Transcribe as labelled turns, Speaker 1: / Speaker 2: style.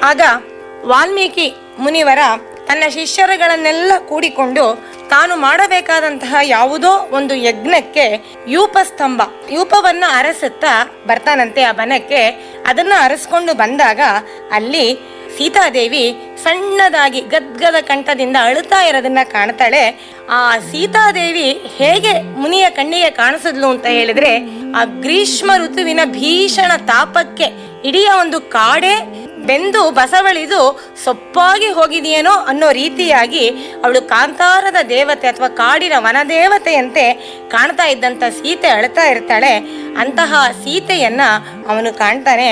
Speaker 1: ಆಗ ವಾಲ್ಮೀಕಿ ಮುನಿವರ ತನ್ನ ಶಿಷ್ಯರುಗಳನ್ನೆಲ್ಲ ಕೂಡಿಕೊಂಡು ತಾನು ಮಾಡಬೇಕಾದಂತಹ ಯಾವುದೋ ಒಂದು ಯಜ್ಞಕ್ಕೆ ಯೂಪಸ್ತಂಭ ಯೂಪವನ್ನ ಅರಸುತ್ತಾ ಬರ್ತಾನಂತೆ ಆ ಬನಕ್ಕೆ ಅದನ್ನ ಅರಸ್ಕೊಂಡು ಬಂದಾಗ ಅಲ್ಲಿ ಸೀತಾದೇವಿ ಸಣ್ಣದಾಗಿ ಗದ್ಗದ ಕಂಠದಿಂದ ಅಳುತ್ತಾ ಇರೋದನ್ನ ಕಾಣ್ತಾಳೆ ಆ ಸೀತಾದೇವಿ ಹೇಗೆ ಮುನಿಯ ಕಣ್ಣಿಗೆ ಕಾಣಿಸಿದ್ಲು ಅಂತ ಹೇಳಿದ್ರೆ ಆ ಗ್ರೀಷ್ಮ ಋತುವಿನ ಭೀಷಣ ತಾಪಕ್ಕೆ ಇಡೀ ಒಂದು ಕಾಡೇ ಬೆಂದು ಬಸವಳಿದು ಸೊಪ್ಪಾಗಿ ಹೋಗಿದೆಯೇನೋ ಅನ್ನೋ ರೀತಿಯಾಗಿ ಅವಳು ಕಾಂತಾರದ ದೇವತೆ ಅಥವಾ ಕಾಡಿನ ವನದೇವತೆಯಂತೆ ಕಾಣ್ತಾ ಇದ್ದಂತ ಸೀತೆ ಅಳ್ತಾ ಇರ್ತಾಳೆ ಅಂತಹ ಸೀತೆಯನ್ನ ಅವನು ಕಾಣ್ತಾನೆ